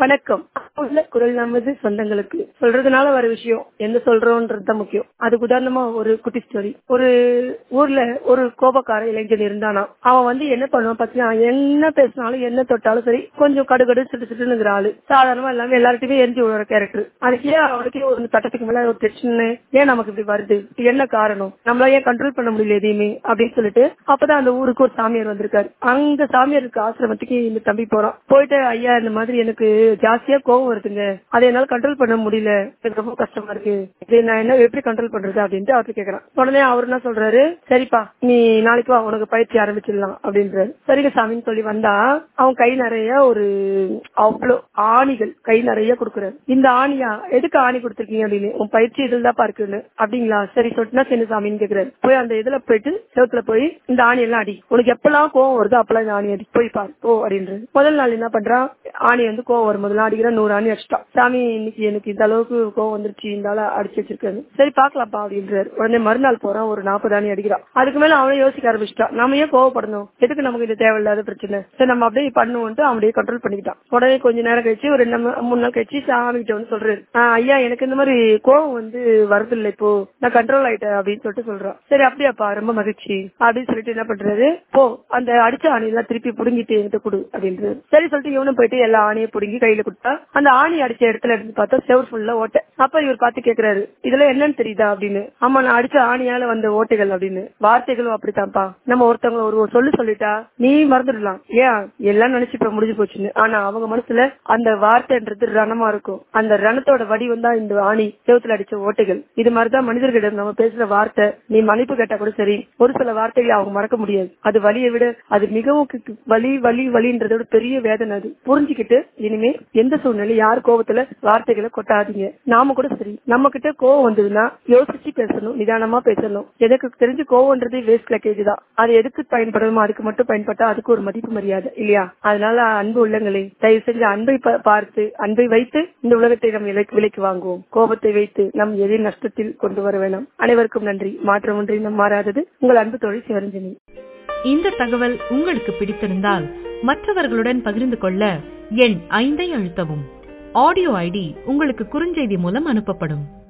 வணக்கம் உள்ள குரல் நமது சொந்தங்களுக்கு சொல்றதுனால வர விஷயம் என்ன சொல்றோம்ன்றது தான் முக்கியம் அதுக்கு உதாரணமா ஒரு குட்டி ஸ்டோரி ஒரு ஊர்ல ஒரு கோபக்கார இளைஞன் இருந்தானா அவன் வந்து என்ன பண்ணுவான் பாத்தீங்கன்னா என்ன பேசினாலும் என்ன தொட்டாலும் சரி கொஞ்சம் கடுகடு சிட்டு சிட்டுங்கிற ஆளு சாதாரணமா எல்லாமே எல்லார்ட்டையுமே எரிஞ்சு விடுற கேரக்டர் அதுக்கே அவனுக்கே ஒரு சட்டத்துக்கு மேல ஒரு டென்ஷன் ஏன் நமக்கு இப்படி வருது என்ன காரணம் நம்மளால ஏன் கண்ட்ரோல் பண்ண முடியல எதையுமே அப்படின்னு சொல்லிட்டு அப்பதான் அந்த ஊருக்கு ஒரு சாமியார் வந்திருக்காரு அந்த சாமியாருக்கு ஆசிரமத்துக்கு இந்த தம்பி போறான் போயிட்டு ஐயா இந்த மாதிரி எனக்கு ஜாஸ்தியா கோவம் வருதுங்க அதை என்னால கண்ட்ரோல் பண்ண முடியல எனக்கு ரொம்ப கஷ்டமா இருக்கு இது நான் என்ன எப்படி கண்ட்ரோல் பண்றது அப்படின்ட்டு அவர்கிட்ட கேக்குறான் உடனே அவர் என்ன சொல்றாரு சரிப்பா நீ நாளைக்கு வா உனக்கு பயிற்சி ஆரம்பிச்சிடலாம் அப்படின்றாரு சரிங்க சாமின்னு சொல்லி வந்தா அவன் கை நிறைய ஒரு அவ்வளவு ஆணிகள் கை நிறைய கொடுக்குறாரு இந்த ஆணியா எதுக்கு ஆணி கொடுத்துருக்கீங்க அப்படின்னு உன் பயிற்சி இதில் தான் இருக்குன்னு அப்படிங்களா சரி சொல்லிட்டுனா சின்ன சாமின்னு கேக்குறாரு போய் அந்த இதுல போயிட்டு செவத்துல போய் இந்த ஆணி எல்லாம் அடி உனக்கு எப்பெல்லாம் கோவம் வருதோ அப்பெல்லாம் இந்த ஆணி அடி போய் பாரு ஓ அப்படின்றது முதல் நாள் என்ன பண்றான் ஆணி வந்து கோவம் வரும் முதல்ல அடிக்கிற நூறு ஆணி அடிச்சிட்டான் சாமி இன்னைக்கு எனக்கு இந்த அளவுக்கு கோவம் வந்துருச்சு இந்த ஆள அடிச்சு வச்சிருக்காரு சரி பாக்கலாம்ப்பா அப்படின்றாரு உடனே மறுநாள் போறான் ஒரு நாற்பது ஆணி அடிக்கிறான் அதுக்கு மேல அவனே யோசிக்க ஆரம்பிச்சிட்டான் நம்ம ஏன் கோவப்படணும் எதுக்கு நமக்கு இது தேவையில்லாத பிரச்சனை சரி நம்ம அப்படியே பண்ணுவோம்ட்டு அவனையே கண்ட்ரோல் பண்ணிக்கிட்டான் உடனே கொஞ்ச நேரம் கழிச்சு ஒரு ரெண்டு ம- மூணு நாள் கழிச்சு சாமி கிட்ட வந்து சொல்றாரு "ஆஹ் ஐயா எனக்கு இந்த மாதிரி கோவம் வந்து வருது இல்ல இப்போ நான் கண்ட்ரோல் ஆயிட்டேன் அப்படின்னு சொல்லிட்டு சொல்றான் சரி அப்படியாப்பா ரொம்ப மகிழ்ச்சி அப்படின்னு சொல்லிட்டு என்ன பண்றாரு போ அந்த அடிச்ச ஆணியெல்லாம் திருப்பி புடுங்கிட்டு என்கிட்ட கொடு அப்படின்றது சரி சொல்லிட்டு இவனும் போயிட்டு எல்லா ஆணியும் புடுங்கி கையில கொடுத்தா அந்த ஆணி அடிச்ச இடத்துல எடுத்து பார்த்தா செவர் ஃபுல்லா ஓட்டை அப்ப இவர் பார்த்து கேக்குறாரு இதுல என்னன்னு தெரியுதா அப்படின்னு ஆமா நான் அடிச்ச ஆணியால வந்த ஓட்டைகள் அப்படின்னு வார்த்தைகளும் அப்படித்தான்ப்பா நம்ம ஒருத்தவங்க ஒரு ஒரு சொல்லு சொல்லிட்டா நீ மறந்துடலாம் ஏன் எல்லாம் நினைச்சு இப்ப முடிஞ்சு போச்சுன்னு ஆனா அவங்க மனசுல அந்த வார்த்தைன்றது ரணமா இருக்கும் அந்த ரணத்தோட வடிவம் தான் இந்த ஆணி செவத்துல அடிச்ச ஓட்டைகள் இது மாதிரிதான் மனிதர்களிடம் நம்ம பேசுற வார்த்தை நீ மன்னிப்பு கேட்டா கூட சரி ஒரு சில வார்த்தைகளை அவங்க மறக்க முடியாது அது வலியை விட அது மிகவும் கி- வலி வலி வலின்றத விட பெரிய வேதனை அது புரிஞ்சுக்கிட்டு இனிமே எந்த சூழ்நிலை யார் கோபத்துல வார்த்தைகளை கொட்டாதீங்க நாம கூட சரி நம்ம கிட்ட கோவம் வந்ததுன்னா யோசிச்சு பேசணும் நிதானமா பேசணும் எனக்கு தெரிஞ்சு கோவம்ன்றது வேஸ்ட் லக்கேஜ் தான் அது எதுக்கு பயன்படுமோ அதுக்கு மட்டும் பயன்பட்டா அதுக்கு ஒரு மதிப்பு மரியாதை இல்லையா அதனால அன்பு உள்ளங்களே தயவு செஞ்சு அன்பை பா- பார்த்து அன்பை வைத்து இந்த உலகத்தை நம் விலைக்கு விலைக்கு வாங்குவோம் கோபத்தை வைத்து நம் எதை நஷ்டத்தில் கொண்டு வர வேணாம் அனைவருக்கும் நன்றி மாற்றம் ஒன்றை நம் மாறாதது உங்கள் அன்பு தோழி சிவரஞ்சனி இந்த தகவல் உங்களுக்கு பிடித்திருந்தால் மற்றவர்களுடன் பகிர்ந்து கொள்ள எண் ஐந்தை அழுத்தவும் ஆடியோ ஐடி உங்களுக்கு குறுஞ்செய்தி மூலம் அனுப்பப்படும்